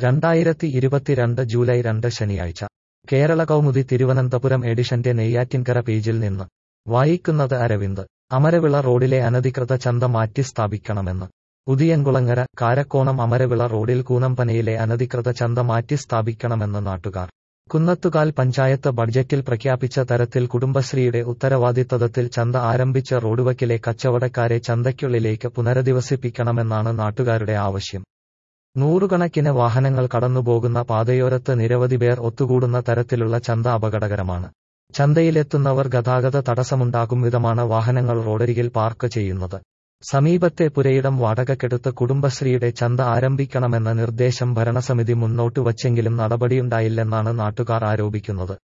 രണ്ടായിരത്തി ഇരുപത്തിരണ്ട് ജൂലൈ രണ്ട് ശനിയാഴ്ച കേരള കൗമുദി തിരുവനന്തപുരം എഡിഷന്റെ നെയ്യാറ്റിൻകര പേജിൽ നിന്ന് വായിക്കുന്നത് അരവിന്ദ് അമരവിള റോഡിലെ അനധികൃത ചന്ത മാറ്റി സ്ഥാപിക്കണമെന്ന് ഉദിയൻകുളങ്ങര കാരക്കോണം അമരവിള റോഡിൽ കൂനമ്പനയിലെ അനധികൃത ചന്ത മാറ്റി സ്ഥാപിക്കണമെന്ന് നാട്ടുകാർ കുന്നത്തുകാൽ പഞ്ചായത്ത് ബഡ്ജറ്റിൽ പ്രഖ്യാപിച്ച തരത്തിൽ കുടുംബശ്രീയുടെ ഉത്തരവാദിത്തത്തിൽ ചന്ത ആരംഭിച്ച റോഡുവക്കിലെ കച്ചവടക്കാരെ ചന്തയ്ക്കുള്ളിലേക്ക് പുനരധിവസിപ്പിക്കണമെന്നാണ് നാട്ടുകാരുടെ ആവശ്യം നൂറുകണക്കിന് വാഹനങ്ങൾ കടന്നുപോകുന്ന പാതയോരത്ത് നിരവധി പേർ ഒത്തുകൂടുന്ന തരത്തിലുള്ള ചന്ത അപകടകരമാണ് ചന്തയിലെത്തുന്നവർ ഗതാഗത തടസ്സമുണ്ടാകും വിധമാണ് വാഹനങ്ങൾ റോഡരികിൽ പാർക്ക് ചെയ്യുന്നത് സമീപത്തെ പുരയിടം വാടകക്കെടുത്ത് കുടുംബശ്രീയുടെ ചന്ത ആരംഭിക്കണമെന്ന നിർദ്ദേശം ഭരണസമിതി മുന്നോട്ട് വച്ചെങ്കിലും നടപടിയുണ്ടായില്ലെന്നാണ് നാട്ടുകാർ ആരോപിക്കുന്നത്